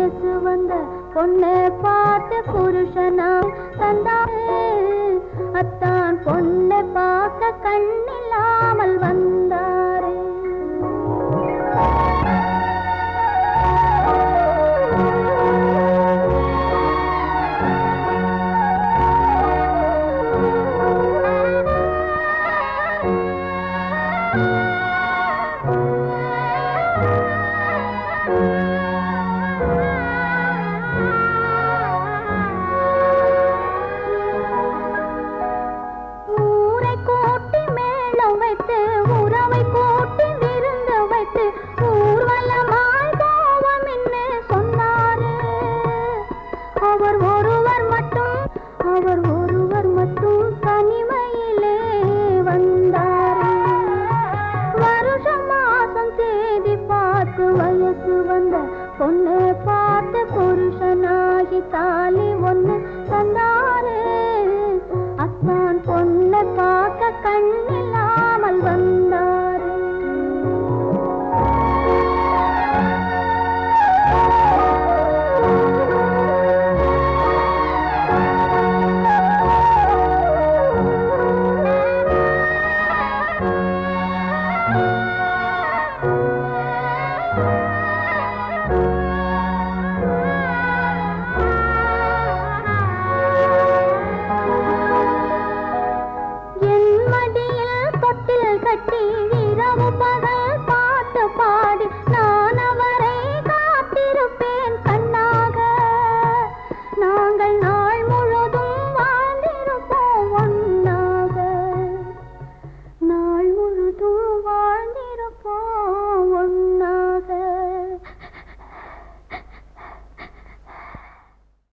வயசு வந்த பொண்ணு பார்த்து புருஷனா தந்தாரு அத்தான் பொண்ணை பார்க்க கண்ணில்லாமல் வந்தாரு ஊரை கூட்டி மேளம் வைத்து உறவை கூட்டி விருந்து வைத்து ஊர்வலமாய் போவோம் என்று சொன்னாரு அவர் ஒருவர் மட்டும் அவர் ஒருவர் மட்டும் தனிமையிலே வந்தாரு வருஷம் மாசம் தேதி பார்த்து வயசு வந்த பொண்ணு பார்த்து புருஷனாகி தாலி ஒண்ணு தந்தாரு அத்தான் பொண்ணை பார்க்க கண்ணு